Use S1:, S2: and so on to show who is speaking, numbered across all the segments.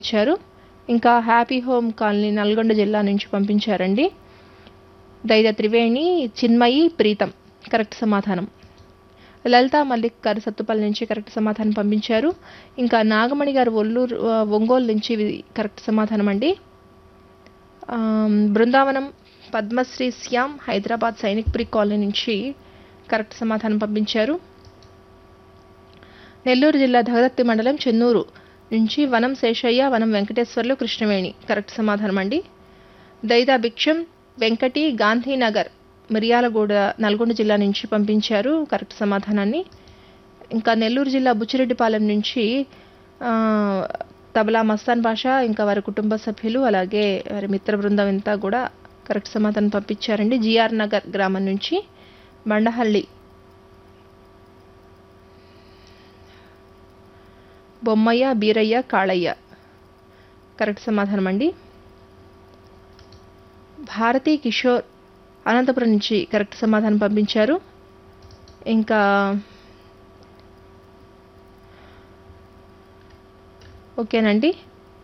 S1: ఇచ్చారు ఇంకా happy home colony Nalgonda జిల్లా నుంచి పంపించారండి దైద త్రివేణి చిన్మయి ప్రీతం కరెక్ట్ సమాధానం లలిత మల్లిక్ గారు సత్తుపల్లి నుంచి కరెక్ట్ సమాధానం పంపించారు ఇంకా నాగమణి గారు ఒల్లూరు ఆ, ఒంగోలు నుంచి ఇది కరెక్ట్ సమాధానం అండి ఆమ్, బృందావనం పద్మశ్రీ శ్యామ్ హైదరాబాద్ సైనిక్పురి కాలనీ నుంచి కరెక్ట్ సమాధానం పంపించారు నెల్లూరు జిల్లా దగదత్తి మండలం చెన్నూరు నుంచి వనం శేషయ్య వనం వెంకటేశ్వర్లు కృష్ణవేణి కరెక్ట్ సమాధానం అండి దైదా భిక్షం వెంకటి గాంధీనగర్ మిర్యాలగూడ నల్గొండ జిల్లా నుంచి పంపించారు కరెక్ట్ సమాధానాన్ని ఇంకా నెల్లూరు జిల్లా బుచ్చిరెడ్డిపాలెం నుంచి ఆ, తబలా మస్తాన్ బాషా ఇంకా వారి కుటుంబ సభ్యులు అలాగే వారి మిత్ర బృందం అంతా కూడా కరెక్ట్ సమాధానం పంపించారండి జిఆర్ నగర్ గ్రామం నుంచి బండహల్లి బొమ్మయ్య బీరయ్య కాళయ్య కరెక్ట్ సమాధానం అండి భారతీ కిషోర్ అనంతపురం నుంచి కరెక్ట్ సమాధానం పంపించారు ఇంకా ఓకేనండి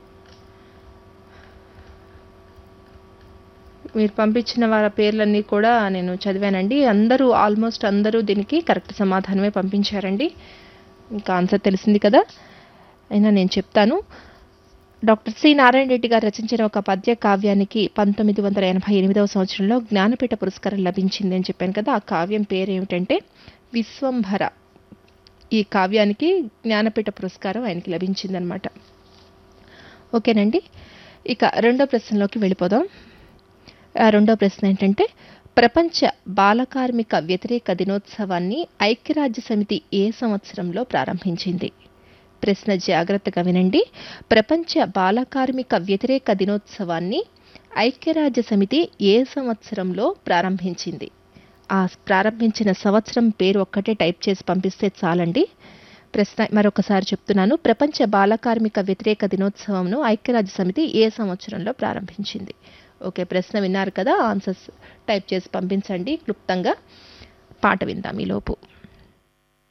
S1: మీరు పంపించిన వారి పేర్లన్నీ కూడా నేను చదివానండి అందరూ ఆల్మోస్ట్ అందరూ దీనికి కరెక్ట్ సమాధానమే పంపించారండి ఇంకా ఆన్సర్ తెలిసింది కదా అయినా నేను చెప్తాను డాక్టర్ సి నారాయణ రెడ్డి గారు రచించిన ఒక పద్య కావ్యానికి పంతొమ్మిది వందల ఎనభై ఎనిమిదవ సంవత్సరంలో జ్ఞానపీఠ పురస్కారం లభించింది అని చెప్పాను కదా ఆ కావ్యం పేరు ఏమిటంటే విశ్వంభర ఈ కావ్యానికి జ్ఞానపీఠ పురస్కారం ఆయనకి లభించిందనమాట ఓకేనండి ఇక రెండో ప్రశ్నలోకి వెళ్ళిపోదాం ఆ రెండో ప్రశ్న ఏంటంటే ప్రపంచ బాలకార్మిక వ్యతిరేక దినోత్సవాన్ని ఐక్యరాజ్య సమితి ఏ సంవత్సరంలో ప్రారంభించింది ప్రశ్న జాగ్రత్తగా వినండి ప్రపంచ బాలకార్మిక వ్యతిరేక దినోత్సవాన్ని ఐక్యరాజ్య సమితి ఏ సంవత్సరంలో ప్రారంభించింది ఆ ప్రారంభించిన సంవత్సరం పేరు ఒక్కటే టైప్ చేసి పంపిస్తే చాలండి ప్రశ్న మరొకసారి చెప్తున్నాను ప్రపంచ బాలకార్మిక వ్యతిరేక దినోత్సవంను ఐక్యరాజ్య సమితి ఏ సంవత్సరంలో ప్రారంభించింది ఓకే ప్రశ్న విన్నారు కదా ఆన్సర్స్ టైప్ చేసి పంపించండి క్లుప్తంగా పాట విందాం ఈలోపు